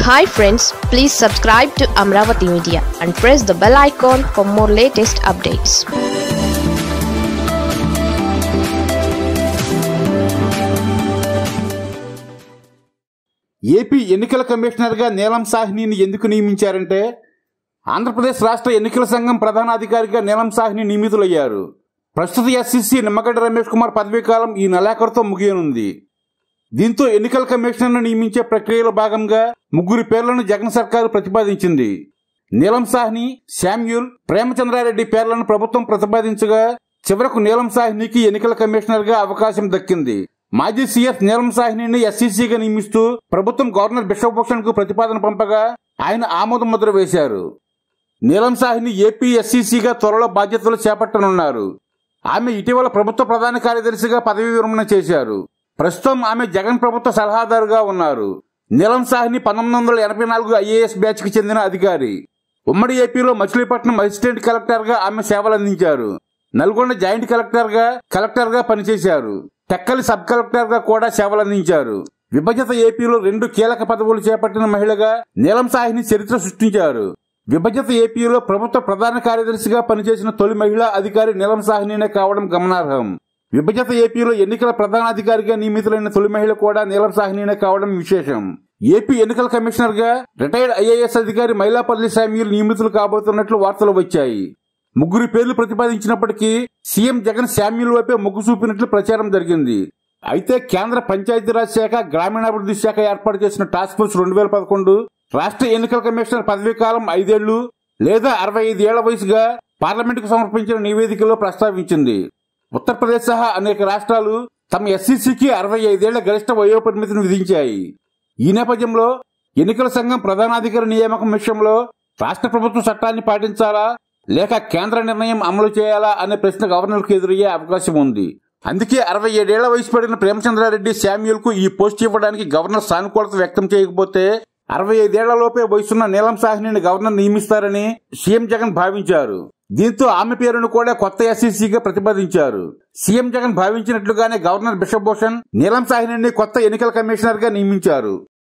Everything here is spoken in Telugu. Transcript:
hi friends please subscribe to Amaravati media and press the bell icon for more latest updates AP ఎన్నికల కమిషనర్గా నీలం సాహ్నిని ఎందుకు నియమించారంటే ఆంధ్రప్రదేశ్ రాష్ట్ర ఎన్నికల సంఘం ప్రధానాధికారిగా నీలం సాహ్ని నియమితులయ్యారు ప్రస్తుత ఎస్సీసీ నిమ్మగడ్డ రమేష్ కుమార్ పదవీకాలం ఈ నెలాఖరుతో ముగియనుంది దీంతో ఎన్నికల కమిషనర్ను నియమించే ప్రక్రియలో భాగంగా ముగ్గురి పేర్లను జగన్ సర్కారు ప్రతిపాదించింది నీలం సాహ్ని శామ్యూల్ ప్రేమచంద్రారెడ్డి పేర్లను ప్రభుత్వం ప్రతిపాదించగా చివరకు నీలం సాహ్నికి ఎన్నికల కమిషనర్గా అవకాశం దక్కింది మాజీ సీఎస్ నీలం సాహ్నిని ఎస్సీసీగా నియమిస్తూ ప్రభుత్వం గవర్నర్ బిశ్వభూషణ్ కు ప్రతిపాదన పంపగా ఆయన ఆమోద ముద్ర వేశారు నీలం సాహ్ని ఏపీ ఎస్సీసీగా త్వరలో బాధ్యతలు చేపట్టనున్నారు ఆమె ఇటీవల ప్రభుత్వ ప్రధాన కార్యదర్శిగా పదవీ విరమణ చేశారు ప్రస్తుతం ఆమె జగన్ ప్రభుత్వ సలహాదారుగా ఉన్నారు నీలం సాహ్ని పంతొమ్మిది వందల ఎనభై నాలుగు ఐఏఎస్ బ్యాచ్ కి చెందిన అధికారి ఉమ్మడి ఏపీలో మచిలీపట్నం అసిస్టెంట్ కలెక్టర్ గా ఆమె సేవలందించారు నల్గొండ జాయింట్ కలెక్టర్ గా కలెక్టర్ గా పనిచేశారు టెక్కలి సబ్ కలెక్టర్ గా కూడా సేవలందించారు విభజిత ఏపీలో రెండు కీలక పదవులు చేపట్టిన మహిళగా నీలం సాహిని చరిత్ర సృష్టించారు విభజిత ఏపీలో ప్రభుత్వ ప్రధాన కార్యదర్శిగా పనిచేసిన తొలి మహిళా అధికారి నీలం సాహ్నినే కావడం గమనార్హం విభజిత ఏపీలో ఎన్నికల ప్రధానాధికారిగా నియమితులైన తొలి మహిళ కూడా నీలం సాహ్నినే కావడం విశేషం ఏపీ ఎన్నికల కమిషనర్ గా రిటైర్డ్ ఐఏఎస్ అధికారి మైలాపల్లి శామ్యూల్ నియమితులు కాబోతున్నట్లు వార్తలు వచ్చాయి ముగ్గురి పేర్లు ప్రతిపాదించినప్పటికీ సీఎం జగన్ శామ్యూల్ వైపే మొగ్గు చూపినట్లు ప్రచారం జరిగింది అయితే కేంద్ర పంచాయతీరాజ్ శాఖ గ్రామీణాభివృద్ధి శాఖ ఏర్పాటు చేసిన టాస్క్ ఫోర్స్ రెండు వేల పదకొండు రాష్ట్ర ఎన్నికల కమిషనర్ పదవీ కాలం ఐదేళ్లు లేదా అరవై ఐదేళ్ల వయసుగా పార్లమెంటుకు సమర్పించిన నివేదికలో ప్రస్తావించింది ఉత్తరప్రదేశ్ సహా అనేక రాష్ట్రాలు తమ ఎస్సీసీకి అరవై ఐదేళ్ల గరిష్ట వయోపరిమితిని విధించాయి ఈ నేపథ్యంలో ఎన్నికల సంఘం ప్రధానాధికారి నియామకం విషయంలో రాష్ట్ర ప్రభుత్వం చట్టాన్ని పాటించాలా లేక కేంద్ర నిర్ణయం అమలు చేయాలా అనే ప్రశ్న గవర్నర్కు ఎదురయ్యే అవకాశం ఉంది అందుకే అరవై ఏడేళ్ల వయసు పడిన ప్రేమచంద్రారెడ్డి శామ్యూల్ కు ఈ పోస్ట్ ఇవ్వడానికి గవర్నర్ సానుకూలత వ్యక్తం చేయకపోతే అరవై ఐదేళ్లలోపే వయసున్న నీలం సాహ్నిని గవర్నర్ నియమిస్తారని సీఎం జగన్ భావించారు దీంతో ఆమె పేరును కూడా కొత్త ఎస్సీసీగా ప్రతిపాదించారు సీఎం జగన్ భావించినట్లుగానే గవర్నర్ బిశ్వభూషణ్ నీలం సాహ్నిని కొత్త ఎన్నికల కమిషనర్ గా నియమించారు